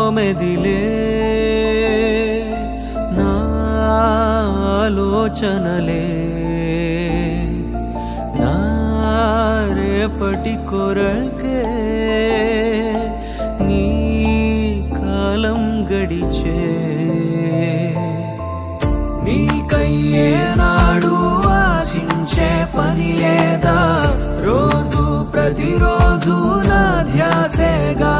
మెదిలే నా ఆలోచనలే నా రేపటి కొరకే నీ కాలం గడిచే నీకయ్యే నాడు ఆశించే పని లేదా రోజు ప్రతిరోజు నా ధ్యాసేగా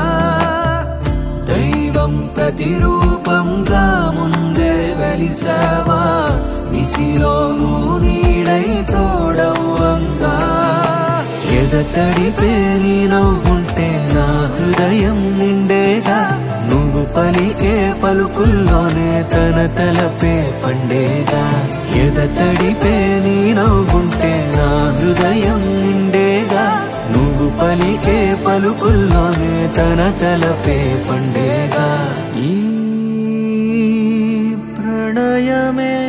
దైవం ప్రతిరూపంగా ముందే వెలిసావా నిసిలోను నీడై తోడవంగా ఎదతడిపే నీ నవ్వుంటే నా హృదయం నిండేగా నువ్వు పలికే పలుకుల్లోనే తన తలపే పండేగా ఎదతడిపే నీ నవ్వుంటే నా హృదయం నిండేగా నువ్వు పలికే పలుకుల్లోనే తన తలపే పండేగా ఈ ప్రణయమే